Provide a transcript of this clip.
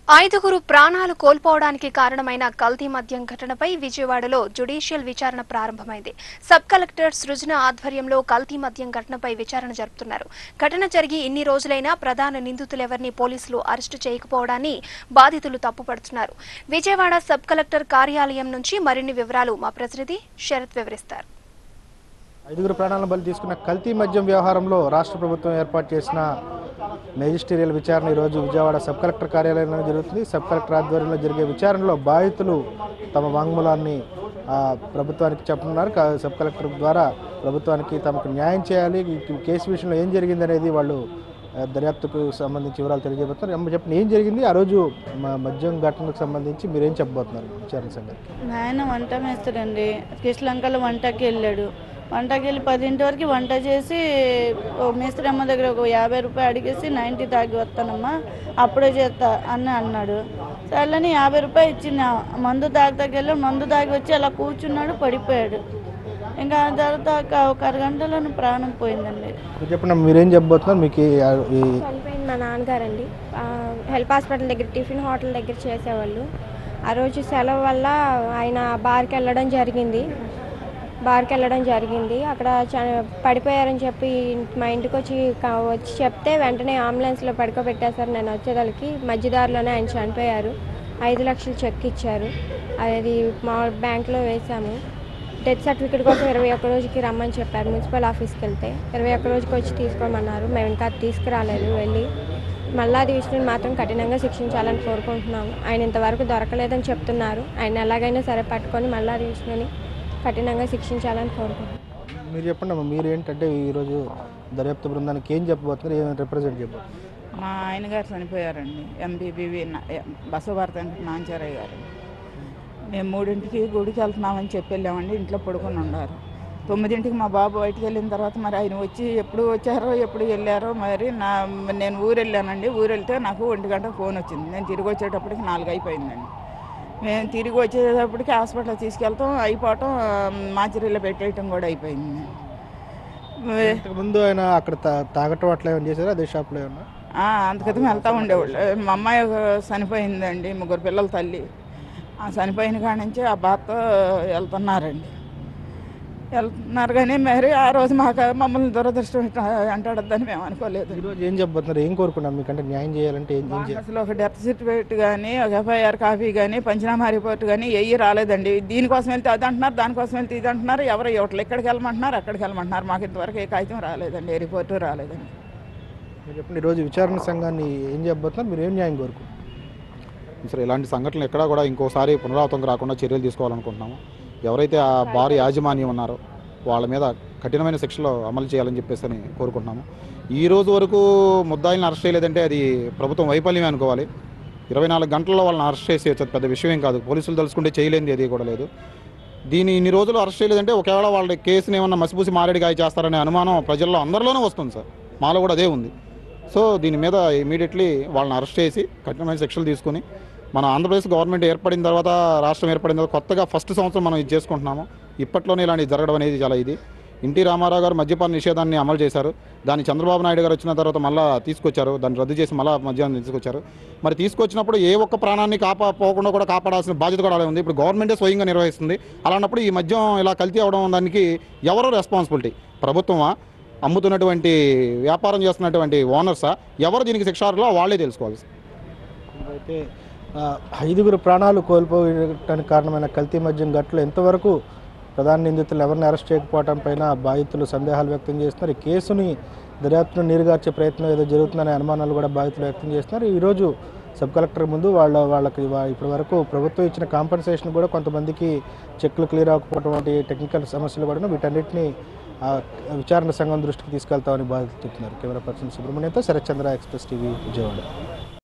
ఐదుగురు ప్రాణాలు కోల్పోవడానికి కారణమైన కల్తీ మద్యం ఘటనపై విజయవాడలో జ్యుడిషియల్ విచారణ ప్రారంభమైంది సబ్ కలెక్టర్ సృజన ఆధ్వర్యంలో కల్తీ మద్యం ఘటనపై విచారణ జరుపుతున్నారు ఘటన జరిగి ఇన్ని రోజులైనా ప్రధాన నిందితులెవరిని పోలీసులు అరెస్టు చేయకపోవడాన్ని బాధితులు తప్పుపడుతున్నారు విజయవాడ సబ్ కలెక్టర్ కార్యాలయం నుంచి మరిన్ని వివరాలు మా ప్రతినిధి శరత్ వివరిస్తారు ఐదుగురు ప్రాణాలను బలి తీసుకున్న కల్తీ మద్యం వ్యవహారంలో రాష్ట్ర ప్రభుత్వం ఏర్పాటు చేసిన మెజిస్టీరియల్ విచారణ ఈరోజు విజయవాడ సబ్ కలెక్టర్ కార్యాలయంలో జరుగుతుంది సబ్ కలెక్టర్ ఆధ్వర్యంలో జరిగే విచారణలో బాధితులు తమ వాంగ్మూలాన్ని ఆ, ప్రభుత్వానికి చెప్పనున్నారు కా- సబ్ కలెక్టర్ ద్వారా ప్రభుత్వానికి తమకు న్యాయం చేయాలి ఈ కేసు విషయంలో ఏం జరిగింది అనేది వాళ్ళు ఆ, దర్యాప్తుకు సంబంధించి వివరాలు తెలియజేయబోతున్నారు అమ్మ చెప్పండి ఏం జరిగింది ఆ రోజు మ- మద్యం ఘటనకు సంబంధించి మీరేం చెప్పబోతున్నారు విచారణ సంగతి ఆయన వంట మేస్తాడండి కృష్ణలంకలో వంటకి వెళ్ళాడు వంటకి వెళ్ళి పదింటి వరకు వంట చేసి ఓ మేస్త్రి అమ్మ దగ్గర ఒక యాభై రూపాయలు అడిగేసి నైంటీ తాగి వస్తానమ్మా అప్పుడే చేస్తా అని అన్నాడు సర్లేని యాభై రూపాయలు ఇచ్చిన మందు తాగుతాకి వెళ్ళి మందు తాగి వచ్చి అలా కూర్చున్నాడు పడిపోయాడు ఇంకా ఆ తర్వాత ఒక- ఒక అరగంటలోనే ప్రాణం పోయిందండి మీరు చెప్పండి అమ్మ, మీరేం చెప్పబోతున్నారు మీకు ఈ- ఈ చనిపోయింది మా నాన్నగారండి ఆ, హెల్ప్ హాస్పిటల్ దగ్గర టిఫిన్ హోటల్ దగ్గర చేసేవాళ్ళు ఆ రోజు సెలవు వల్ల ఆయన బార్కి వెళ్ళడం జరిగింది బార్కి వెళ్ళడం జరిగింది అక్కడ చ- పడిపోయారని చెప్పి మా ఇంటికి వచ్చి క- వచ్చి చెప్తే వెంటనే అంబులెన్స్లో పడుకోబెట్టేశారు నేను వచ్చేదానికి మధ్యదారిలోనే ఆయన చనిపోయారు ఐదు లక్షలు చెక్ ఇచ్చారు అది మా బ్యాంక్లో వేసాము డెత్ సర్టిఫికేట్ కోసం ఇరవై ఒక్క రోజుకి రమ్మని చెప్పారు మున్సిపల్ ఆఫీస్కి వెళ్తే ఇరవై ఒక్క రోజుకి వచ్చి తీసుకోమన్నారు మేము ఇంకా అది తీసుకురాలేదు వెళ్ళి మల్లాది విష్ణుని మాత్రం కఠినంగా శిక్షించాలని కోరుకుంటున్నాము ఆయన ఇంతవరకు దొరకలేదని చెప్తున్నారు ఆయన ఎలాగైనా సరే పట్టుకొని మల్లాది విష్ణుని కఠినంగా శిక్షించాలని కోరుకుంటున్నాం మీరు చెప్పండి అమ్మా మీరు ఏంటంటే ఈరోజు దర్యాప్తు బృందానికి ఏం చెప్పబోతున్నారు ఏం రిప్రజెంట్ చెప్పబోతున్నారు మా ఆయన గారు చనిపోయారండి ఎంబీబీవి బసభారత వెంకట నాంచారయ్య గారు మేము మూడింటికి గుడికి వెళ్తున్నామని చెప్పి వెళ్ళామండి ఇంట్లో పడుకొని ఉన్నారు తొమ్మిదింటికి మా బాబు బయటికి వెళ్ళిన తర్వాత మరి ఆయన వచ్చి ఎప్పుడు వచ్చారో ఎప్పుడు వెళ్ళారో మరి నా నేను ఊరు వెళ్ళానండి ఊరు వెళ్తే నాకు ఒంటి గంట ఫోన్ వచ్చింది నేను తిరిగి వచ్చేటప్పటికి నాలుగు అయిపోయిందండి మేము తిరిగి వచ్చేటప్పటికి హాస్పిటల్ తీసుకెళ్తాం అయిపోవటం మాచిరీలో పెట్టేయటం కూడా అయిపోయింది ముందు ఆయన అక్కడ తా- తాగటం అట్లా ఏమైనా చేశారా అదే షాప్లో ఏమన్నా ఆ, అంతక్రితం వెళ్తూ ఉండేవాళ్ళు మా అమ్మాయి ఒక చనిపోయిందండి ముగ్గురు పిల్లల తల్లి ఆ చనిపోయిన కాడి నుంచి ఆ బాధతో వెళ్తున్నారండి వెళ్తున్నారు కానీ మరి ఆ రోజు మాకు మమ్మల్ని దురదృష్టం ఇట్లా అంటాడద్దని మేము అనుకోలేదు ఈరోజు ఏం చెప్పబోతున్నారు ఏం కోరుకున్నారు మీకంటే న్యాయం చేయాలంటే ఏం ఏం చేయాలి అసలు ఒక డెత్ సర్టిఫికేట్ కానీ ఒక ఎఫ్ఐఆర్ కాపీ కానీ పంచనామా రిపోర్ట్ కానీ ఎయ్యి రాలేదండి దీనికోసం వెళ్తే అది అంటున్నారు దానికోసం వెళ్తే ఇది అంటున్నారు ఎవరు ఇవ్వట్లేదు ఎక్కడికి వెళ్ళమంటున్నారు అక్కడికి వెళ్ళమంటున్నారు మాకు ఇంతవరకు ఏ కాగితం రాలేదండి ఏ రిపోర్టు రాలేదండి మీరు చెప్పండి ఈరోజు విచారణ సంఘాన్ని ఏం చెప్పబోతున్నారు మీరు ఏం న్యాయం కోరుకుంటున్నారు సరే ఇలాంటి సంఘటనలు ఎక్కడా కూడా ఇంకోసారి పునరావృతం రాకుండా చర్యలు తీసుకోవాలనుకుంటున్నాము ఎవరైతే ఆ బార్ యాజమాన్యం ఉన్నారో వాళ్ళ మీద కఠినమైన శిక్షలు అమలు చేయాలని చెప్పేసి అని కోరుకుంటున్నాము ఈ రోజు వరకు ముద్దాయిలను అరెస్ట్ చేయలేదంటే అది ప్రభుత్వం వైఫల్యమే అనుకోవాలి ఇరవై నాలుగు గంటల్లో వాళ్ళని అరెస్ట్ చేసి అది పెద్ద విషయం ఏం కాదు పోలీసులు తలుచుకుంటే చేయలేనిది ఏది కూడా లేదు దీన్ని ఇన్ని రోజులు అరెస్ట్ చేయలేదంటే ఒకవేళ వాళ్ళ కేసుని ఏమన్నా మసిపూసి మారేడుగాయ చేస్తారనే అనుమానం ప్రజల్లో అందరిలోనూ వస్తుంది సార్ మాలో కూడా అదే ఉంది సో దీని మీద ఇమీడియట్లీ వాళ్ళని అరెస్ట్ చేసి కఠినమైన శిక్షలు తీసుకుని మన ఆంధ్రప్రదేశ్ గవర్నమెంట్ ఏర్పడిన తర్వాత రాష్ట్రం ఏర్పడిన తర్వాత కొత్తగా ఫస్ట్ సంవత్సరం మనం ఇది చేసుకుంటున్నాము ఇప్పట్లోనే ఇలాంటివి జరగడం అనేది చాలా ఇది ఎన్టీ రామారావు గారు మద్యపాన నిషేధాన్ని అమలు చేశారు దాన్ని చంద్రబాబు నాయుడు గారు వచ్చిన తర్వాత మళ్ళీ తీసుకొచ్చారు దాన్ని రద్దు చేసి మళ్ళీ మద్యాన్ని తీసుకొచ్చారు మరి తీసుకొచ్చినప్పుడు ఏ ఒక్క ప్రాణాన్ని కాపా పోకుండా కూడా కాపాడాల్సిన బాధ్యత కూడా అలాగే ఉంది ఇప్పుడు గవర్నమెంటే స్వయంగా నిర్వహిస్తుంది అలాంటప్పుడు ఈ మద్యం ఇలా కల్తీ అవడం దానికి ఎవరు రెస్పాన్సిబిలిటీ ప్రభుత్వమా అమ్ముతున్నటువంటి వ్యాపారం చేస్తున్నటువంటి ఓనర్సా ఎవరు దీనికి శిక్షార్హులో వాళ్ళే తెలుసుకోవాలి అయితే ఆ, ఐదుగురు ప్రాణాలు కోల్పోవడానికి కారణమైన కల్తీ మద్యం ఘటనలో ఎంతవరకు ప్రధాన నిందితులు ఎవరిని అరెస్ట్ చేయకపోవడం పైన బాధితులు సందేహాలు వ్యక్తం చేస్తున్నారు ఈ కేసుని దర్యాప్తును నీరుగార్చే ప్రయత్నం ఏదో జరుగుతుందనే అనుమానాలు కూడా బాధితులు వ్యక్తం చేస్తున్నారు ఈరోజు సబ్ కలెక్టర్ ముందు వాళ్ళ వాళ్ళకి వా- ఇప్పటి వరకు ప్రభుత్వం ఇచ్చిన కాంపన్సేషన్ కూడా కొంతమందికి చెక్లు క్లియర్ అవ్వకపోవడం వంటి టెక్నికల్ సమస్యలు కూడా వీటన్నిటిని ఆ, విచారణ సంఘం దృష్టికి తీసుకెళ్తామని బాధితులు చెప్తున్నారు కెమెరా పర్సన్ సుబ్రహ్మణ్యంతో శరత్చంద్ర ఎక్స్ప్రెస్ టీవీ విజయవాడ